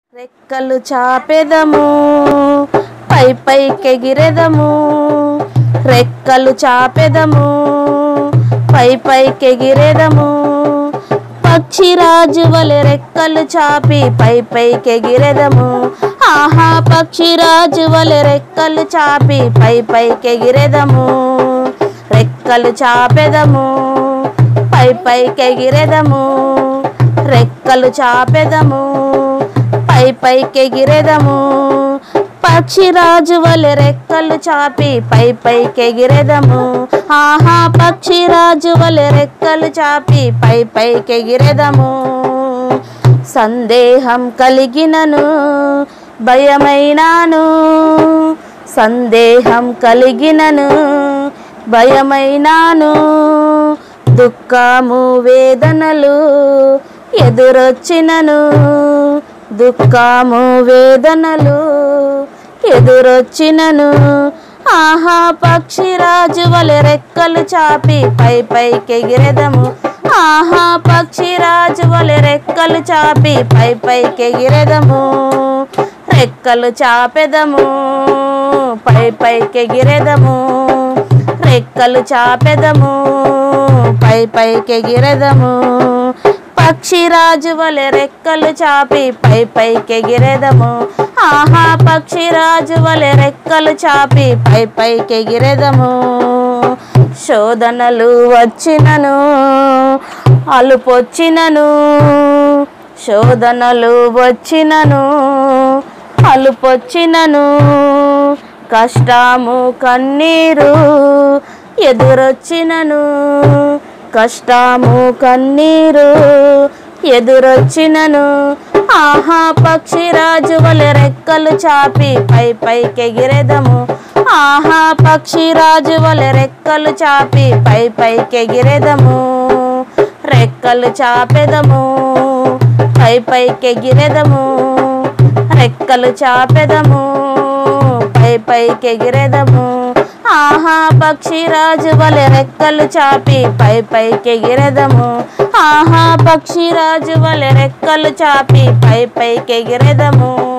రెక్కలు చాపెదము పై పైకెగిరెదము రెక్కలు చాపెదము పై పైకెగిరెదము పక్షిరాజు వలె రెక్కలు చాపి పై పైకెగిరెదము ఆహా పక్షిరాజు వలె రెక్కలు చాపి పై పైకెగిరెదము రెక్కలు చాపెదము పై పైకెగిరెదము రెక్కలు చాపెదము పై పైకెగిరెదము పక్షిరాజు వలె రెక్కలు చాపి పై పైకెగిరెదము ఆహా పక్షిరాజు వలె రెక్కలు చాపి పై పైకెగిరెదము సందేహం కలిగినను భయమైనాను సందేహం కలిగినను భయమైనాను దుఃఖము వేదనలు ఎదురొచ్చినను దుఃఖము వేదనలు ఎదురొచ్చినను ఆహా పక్షిరాజు వలె రెక్కలు చాపి పై పైకెగిరెదము ఆహా పక్షిరాజు వలె రెక్కలు చాపి పై పైకెగిరెదము రెక్కలు చాపెదము పై పైకెగిరెదము రెక్కలు చాపెదము పై పైకెగిరెదము పక్షిరాజు వలె రెక్కలు చాపి పై పైకెగిరెదము ఆహా పక్షిరాజు వలె రెక్కలు చాపి పై పైకెగిరెదము శోధనలు వచ్చినను అలుపొచ్చినను శోధనలు వచ్చినను అలుపొచ్చినను కష్టము కన్నీరు ఎదురొచ్చినను కష్టము కన్నీరు ఎదురొచ్చినను ఆహా పక్షిరాజు వలె రెక్కలు చాపి పై పైకెగిరెదము ఆహా పక్షిరాజు వలె రెక్కలు చాపి పై పైకెగిరెదము రెక్కలు చాపెదము పై పైకెగిరెదము రెక్కలు చాపెదము పై పైకెగిరెదము ఆహా పక్షిరాజు వలె రెక్కలు చాపి పై పైకెగిరెదము ఆహా పక్షిరాజు వలె రెక్కలు చాపి పై పైకెగిరెదము